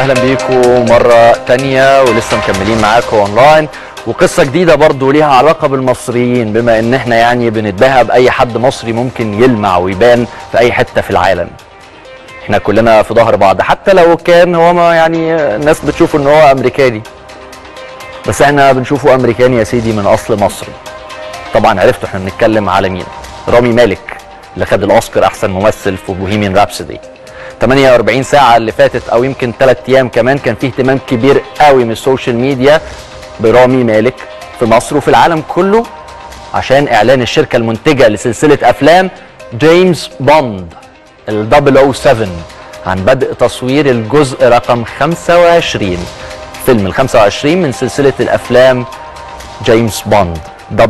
اهلا بيكم مره تانية ولسه مكملين معاكم اونلاين وقصه جديده برضو ليها علاقه بالمصريين بما ان احنا يعني بنتباهى باي حد مصري ممكن يلمع ويبان في اي حته في العالم احنا كلنا في ظهر بعض حتى لو كان هو ما يعني الناس بتشوفه ان هو امريكاني بس احنا بنشوفه امريكاني يا سيدي من اصل مصري طبعا عرفتوا احنا بنتكلم على مين رامي مالك اللي خد الاوسكار احسن ممثل في بوهيميان رابسودي 48 ساعة اللي فاتت أو يمكن 3 أيام كمان كان فيه اهتمام كبير قوي من السوشيال ميديا برامي مالك في مصر وفي العالم كله عشان إعلان الشركة المنتجة لسلسلة أفلام جيمس بوند ال 007 عن بدء تصوير الجزء رقم 25 فيلم ال 25 من سلسلة الأفلام جيمس بوند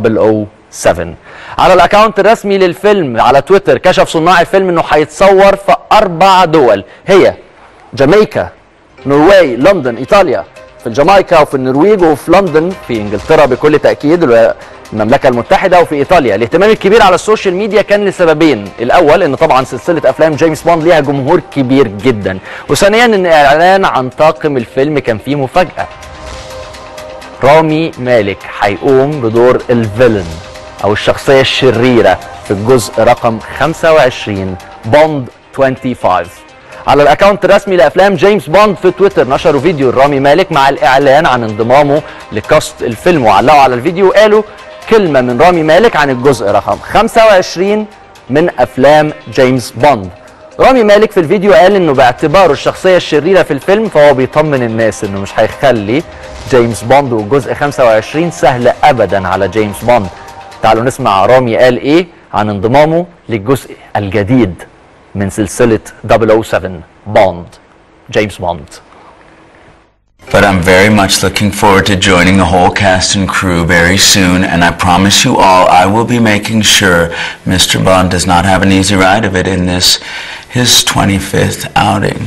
007 على الاكونت الرسمي للفيلم على تويتر كشف صناع الفيلم انه هيتصور في اربع دول هي جامايكا نرويج لندن ايطاليا في الجامايكا وفي النرويج وفي لندن في انجلترا بكل تاكيد المملكه المتحده وفي ايطاليا الاهتمام الكبير على السوشيال ميديا كان لسببين الاول ان طبعا سلسله افلام جيمس بوند ليها جمهور كبير جدا وثانيا ان الاعلان عن طاقم الفيلم كان فيه مفاجاه رامي مالك هيقوم بدور الفيلن او الشخصيه الشريره في الجزء رقم 25 بوند 25 على الاكونت الرسمي لافلام جيمس بوند في تويتر نشروا فيديو رامي مالك مع الاعلان عن انضمامه لكاست الفيلم وعلقوا على الفيديو وقالوا كلمه من رامي مالك عن الجزء رقم 25 من افلام جيمس بوند رامي مالك في الفيديو قال انه باعتباره الشخصيه الشريره في الفيلم فهو بيطمن الناس انه مش هيخلي جيمس بوند والجزء 25 سهل ابدا على جيمس بوند تعالوا نسمع رامي قال ايه عن انضمامه للجزء الجديد من سلسلة 007 بوند جيمس بوند But I'm very much looking forward to joining the whole cast and crew very soon, and I promise you all I will be making sure Mr. Bond does not have an easy ride of it in this, his 25th outing.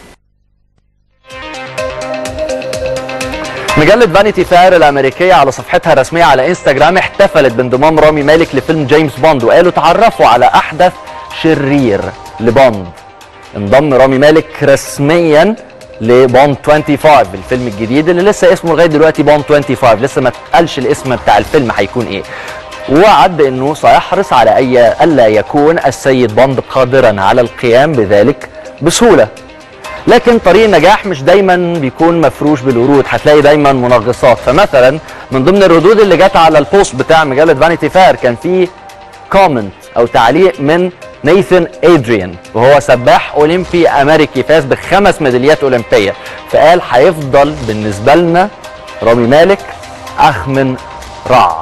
مجلة فانيتي فير الأمريكية على صفحتها الرسمية على انستجرام احتفلت بانضمام رامي مالك لفيلم جيمس بوند وقالوا تعرفوا على أحدث شرير لبوند انضم رامي مالك رسميا لبوند 25 الفيلم الجديد اللي لسه اسمه لغايه دلوقتي بوند 25 لسه ما اتقالش الاسم بتاع الفيلم هيكون ايه ووعد انه سيحرص على اي الا يكون السيد بوند قادرا على القيام بذلك بسهوله لكن طريق النجاح مش دايما بيكون مفروش بالورود هتلاقي دايما منغصات فمثلا من ضمن الردود اللي جت على البوست بتاع مجله فانيتي فير كان في كومنت او تعليق من نيثن ادريان وهو سباح اولمبي امريكي فاز بخمس ميداليات اولمبيه فقال هيفضل بالنسبه لنا رامي مالك اخمن رع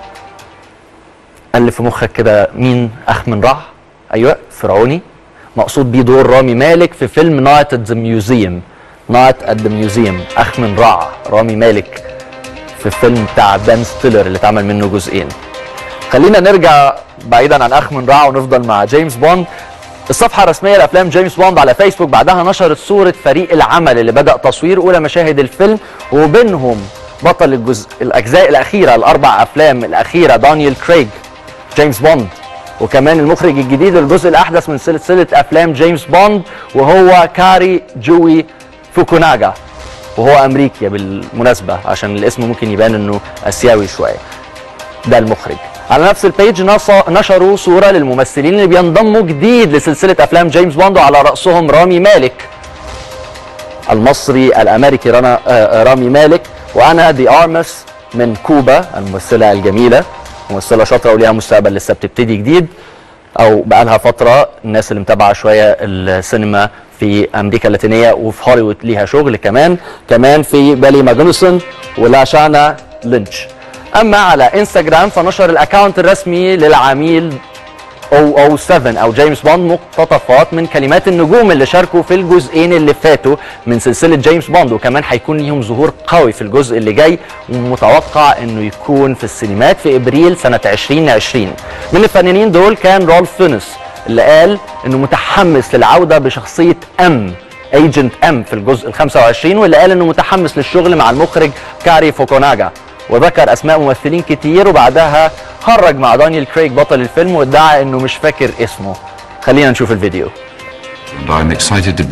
قال في مخك كده مين اخمن رع ايوه فرعوني مقصود بيه دور رامي مالك في فيلم نايت ات ذا ميوزيوم نايت ات ذا ميوزيوم اخمن رع رامي مالك في الفيلم بتاع بن ستيلر اللي اتعمل منه جزئين خلينا نرجع بعيدا عن اخمن رع ونفضل مع جيمس بوند الصفحة الرسمية لأفلام جيمس بوند على فيسبوك بعدها نشرت صورة فريق العمل اللي بدأ تصوير أولى مشاهد الفيلم وبينهم بطل الجزء الأجزاء الأخيرة الأربع أفلام الأخيرة دانيال كريج جيمس بوند وكمان المخرج الجديد للجزء الأحدث من سلسلة أفلام جيمس بوند وهو كاري جوي فوكوناجا وهو أمريكي بالمناسبة عشان الاسم ممكن يبان إنه آسيوي شوية ده المخرج على نفس البيج نشروا صوره للممثلين اللي بينضموا جديد لسلسله افلام جيمس بوند وعلى راسهم رامي مالك المصري الامريكي رنا رامي مالك وانا دي ارمس من كوبا الممثله الجميله ممثله شاطره وليها مستقبل لسه بتبتدي جديد او بقالها فتره الناس اللي متابعه شويه السينما في امريكا اللاتينيه وفي هوليوود ليها شغل كمان كمان في بالي ماجنوسون ولاشانا لينش اما على انستجرام فنشر الاكونت الرسمي للعميل 007 او جيمس بوند مقتطفات من كلمات النجوم اللي شاركوا في الجزئين اللي فاتوا من سلسله جيمس بوند وكمان هيكون ليهم ظهور قوي في الجزء اللي جاي ومتوقع انه يكون في السينمات في ابريل سنه 2020 من الفنانين دول كان رولف فينس اللي قال انه متحمس للعوده بشخصيه ام ايجنت ام في الجزء ال 25 واللي قال انه متحمس للشغل مع المخرج كاري فوكوناجا وذكر اسماء ممثلين كتير وبعدها خرج مع دانيال كريج بطل الفيلم وادعى انه مش فاكر اسمه خلينا نشوف الفيديو and I'm excited to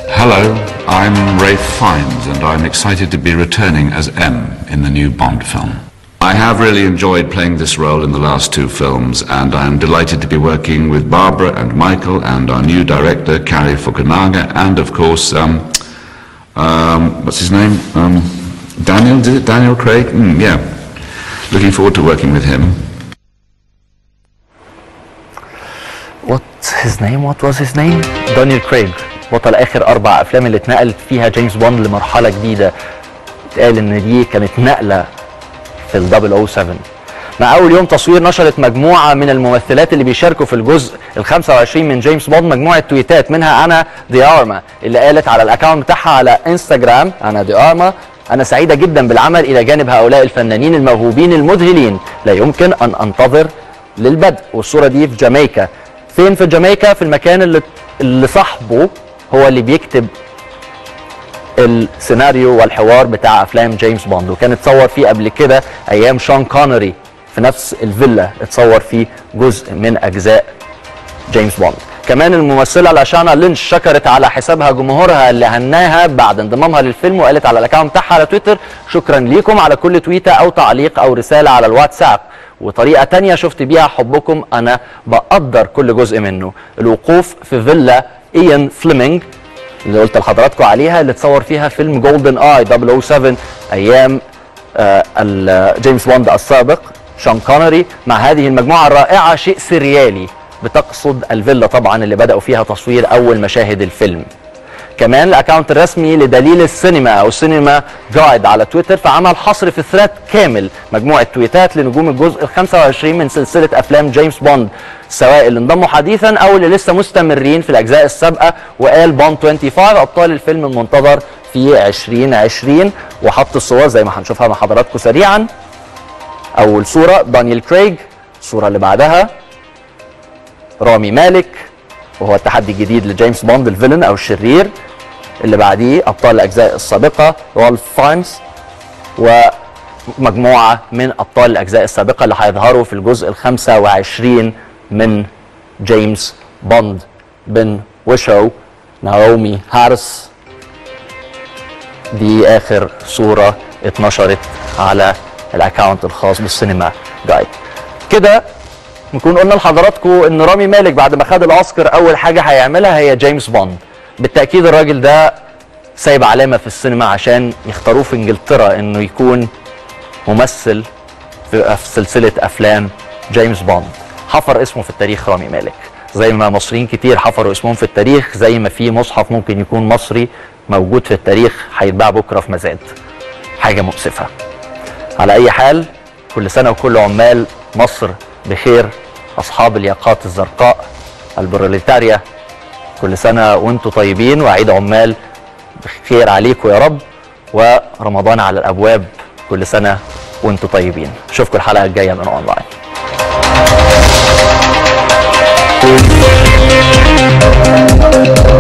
Hello, I'm Rafe Fiennes, and I'm excited to be returning as M in the new Bond film. I have really enjoyed playing this role in the last two films, and I'm delighted to be working with Barbara and Michael and our new director, Kari Fukunaga, and of course, um, um, what's his name? Um, Daniel, did it? Daniel Craig? Mm, yeah. Looking forward to working with him. What's his name? What was his name? دانيال كريج بطل اخر اربع افلام اللي اتنقلت فيها جيمس بوند لمرحله جديده اتقال ان دي كانت نقله في ال 007 مع اول يوم تصوير نشرت مجموعه من الممثلات اللي بيشاركوا في الجزء ال 25 من جيمس بوند مجموعه تويتات منها انا دي ارما اللي قالت على الاكونت بتاعها على انستجرام انا دي ارما انا سعيده جدا بالعمل الى جانب هؤلاء الفنانين الموهوبين المذهلين لا يمكن ان انتظر للبدء والصوره دي في جامايكا فين في جامايكا في المكان اللي اللي صاحبه هو اللي بيكتب السيناريو والحوار بتاع افلام جيمس بوند وكان اتصور فيه قبل كده ايام شون كونري في نفس الفيلا اتصور فيه جزء من اجزاء جيمس بوند كمان الممثله لاشانا لينش شكرت على حسابها جمهورها اللي هناها بعد انضمامها للفيلم وقالت على الاكونت بتاعها على تويتر شكرا ليكم على كل تويته او تعليق او رساله على الواتساب وطريقه تانية شفت بيها حبكم انا بقدر كل جزء منه الوقوف في فيلا ايان فليمنج اللي قلت لحضراتكم عليها اللي اتصور فيها فيلم جولدن اي 007 ايام آه ال- جيمس بوند السابق شون كونري مع هذه المجموعه الرائعه شيء سريالي بتقصد الفيلا طبعا اللي بداوا فيها تصوير اول مشاهد الفيلم كمان الاكونت الرسمي لدليل السينما او سينما جايد على تويتر فعمل حصر في ثريد كامل مجموعه تويتات لنجوم الجزء ال 25 من سلسله افلام جيمس بوند سواء اللي انضموا حديثا او اللي لسه مستمرين في الاجزاء السابقه وقال بوند 25 ابطال الفيلم المنتظر في 2020 وحط الصور زي ما هنشوفها مع حضراتكم سريعا اول صوره دانيال كريج الصوره اللي بعدها رامي مالك وهو التحدي الجديد لجيمس بوند الفيلن او الشرير اللي بعديه ابطال الاجزاء السابقه رالف فاينز ومجموعه من ابطال الاجزاء السابقه اللي هيظهروا في الجزء ال 25 من جيمس بوند بن ويشو ناومي هارس دي اخر صوره اتنشرت على الاكونت الخاص بالسينما جايد كده نكون قلنا لحضراتكم ان رامي مالك بعد ما خد الاوسكار اول حاجه هيعملها هي جيمس بوند بالتاكيد الراجل ده سايب علامه في السينما عشان يختاروه في انجلترا انه يكون ممثل في في سلسله افلام جيمس بوند حفر اسمه في التاريخ رامي مالك زي ما مصريين كتير حفروا اسمهم في التاريخ زي ما في مصحف ممكن يكون مصري موجود في التاريخ هيتباع بكره في مزاد حاجه مؤسفه على اي حال كل سنه وكل عمال مصر بخير اصحاب الياقات الزرقاء البروليتاريا كل سنه وانتم طيبين وعيد عمال بخير عليكم يا رب ورمضان على الابواب كل سنه وانتم طيبين اشوفكم الحلقه الجايه من اونلاين